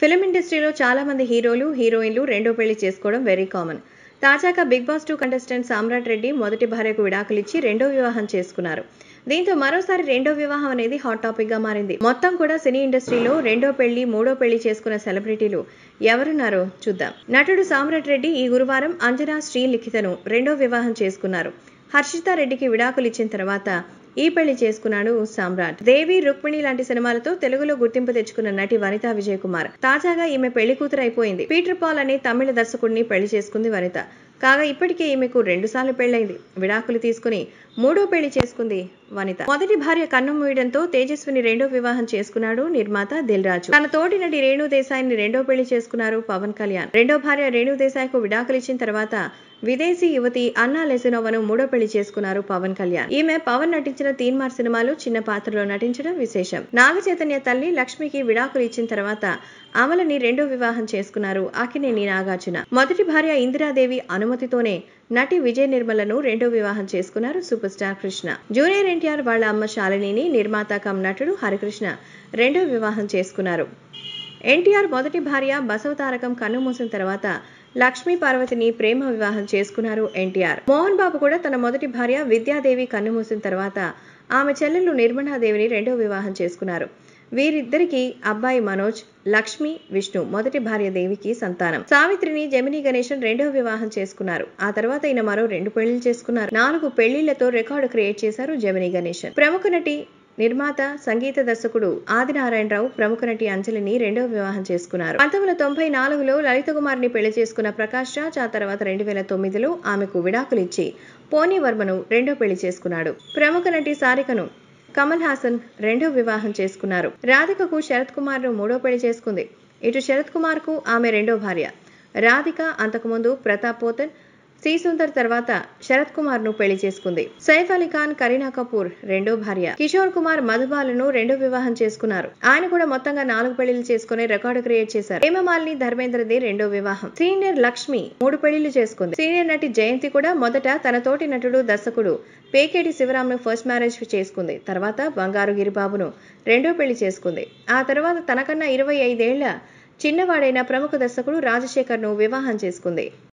film ఇండస్ట్రీలో చాలా మంది హీరోలు హీరోయిన్లు రెండో పెళ్లి చేసుకోవడం వెరీ కామన్ తాజాగా బిగ్ బాస్ టూ కంటెస్టెంట్ సామ్రాట్ రెడ్డి మొదటి భార్యకు విడాకులిచ్చి రెండో వివాహం చేసుకున్నారు దీంతో మరోసారి రెండో వివాహం అనేది హాట్ టాపిక్ గా మారింది మొత్తం కూడా సినీ ఇండస్ట్రీలో రెండో పెళ్లి మూడో పెళ్లి చేసుకున్న సెలబ్రిటీలు ఎవరున్నారో చూద్దాం నటుడు సామ్రాట్ రెడ్డి ఈ గురువారం అంజనా శ్రీ లిఖితను రెండో వివాహం చేసుకున్నారు హర్షిత రెడ్డికి విడాకులు ఇచ్చిన తర్వాత ఈ పెళ్లి చేసుకున్నాడు సామ్రాట్ దేవి రుక్మిణి లాంటి సినిమాలతో తెలుగులో గుర్తింపు తెచ్చుకున్న నటి వనిత విజయ్ కుమార్ తాజాగా ఈమె పెళ్లి కూతురు అయిపోయింది పీటర్ పాల్ అనే తమిళ దర్శకుడిని పెళ్లి చేసుకుంది వనిత కాగా ఇప్పటికే ఈమెకు రెండు సార్లు పెళ్లైంది విడాకులు తీసుకుని మూడో పెళ్లి చేసుకుంది వనిత మొదటి భార్య కన్ను మూయడంతో తేజస్విని రెండో వివాహం చేసుకున్నాడు నిర్మాత దిల్ రాజు తన తోటి నటి రేణు దేశాయిని రెండో పెళ్లి చేసుకున్నారు పవన్ కళ్యాణ్ రెండో భార్య రేణు దేశాయ్కు విడాకులు ఇచ్చిన తర్వాత విదేశీ యువతి అన్నా లెసినోవను మూడో పెళ్లి చేసుకున్నారు పవన్ కళ్యాణ్ ఈమె పవన్ నటించిన తీన్మార్ సినిమాలో చిన్న పాత్రలో నటించడం విశేషం నాగ చైతన్య తల్లి లక్ష్మికి విడాకులు ఇచ్చిన తర్వాత అమలని రెండో వివాహం చేసుకున్నారు అకినేని నాగార్జున మొదటి భార్య ఇందిరాదేవి అనుమతితోనే నటి విజయ్ నిర్మలను రెండో వివాహం చేసుకున్నారు superstar Krishna junior NTR వాళ్ళ అమ్మ శాలినిని నిర్మాత కమ్ నటుడు హరికృష్ణ రెండో వివాహం చేసుకున్నారు ఎన్టీఆర్ మొదటి భార్య బసవతారకం కన్నుమూసిన తర్వాత లక్ష్మీ పార్వతిని ప్రేమ వివాహం చేసుకున్నారు ఎన్టీఆర్ మోహన్ బాబు కూడా తన మొదటి భార్య విద్యాదేవి కన్నుమూసిన తర్వాత ఆమె చెల్లెలు నిర్మలాదేవిని రెండో వివాహం చేసుకున్నారు వీరిద్దరికి అబ్బాయి మనోజ్ లక్ష్మి విష్ణు మొదటి భార్య దేవికి సంతానం సావిత్రిని జమిని గణేశన్ రెండో వివాహం చేసుకున్నారు ఆ తర్వాత ఈయన మరో రెండు పెళ్లిళ్ళు చేసుకున్నారు నాలుగు పెళ్లిళ్లతో రికార్డు క్రియేట్ చేశారు జమిని గణేశన్ ప్రముఖ నటి నిర్మాత సంగీత దర్శకుడు ఆదినారాయణరావు ప్రముఖ నటి అంజలిని రెండో వివాహం చేసుకున్నారు పంతొమ్మిది వందల తొంభై నాలుగులో లలిత కుమార్ని పెళ్లి చేసుకున్న ప్రకాష్ రాజ్ ఆ తర్వాత రెండు వేల తొమ్మిదిలో ఆమెకు విడాకులు ఇచ్చి పోనీ వర్మను రెండో పెళ్లి చేసుకున్నాడు ప్రముఖ నటి సారికను కమల్ హాసన్ రెండో వివాహం చేసుకున్నారు రాధికకు శరత్ కుమార్ ను మూడో పెళ్లి చేసుకుంది ఇటు శరత్ కుమార్ కు ఆమె రెండో భార్య రాధిక అంతకుముందు ప్రతాప్ పోతన్ శ్రీ సుందర్ తర్వాత శరత్ కుమార్ ను పెళ్లి చేసుకుంది సైఫ్ అలీ ఖాన్ కరీనా కపూర్ రెండో భార్య కిషోర్ కుమార్ మధుబాలను రెండో వివాహం చేసుకున్నారు ఆయన కూడా మొత్తంగా నాలుగు పెళ్లిళ్ళు చేసుకుని రికార్డు క్రియేట్ చేశారు హేమమాలిని ధర్మేంద్రది రెండో వివాహం సీనియర్ లక్ష్మి మూడు పెళ్లిళ్లు చేసుకుంది సీనియర్ నటి జయంతి కూడా మొదట తన తోటి నటుడు దర్శకుడు పేకేటి శివరాంను ఫస్ట్ మ్యారేజ్ చేసుకుంది తర్వాత బంగారు గిరిబాబును రెండో పెళ్లి చేసుకుంది ఆ తర్వాత తనకన్నా ఇరవై ఐదేళ్ల చిన్నవాడైన ప్రముఖ దర్శకుడు రాజశేఖర్ను వివాహం చేసుకుంది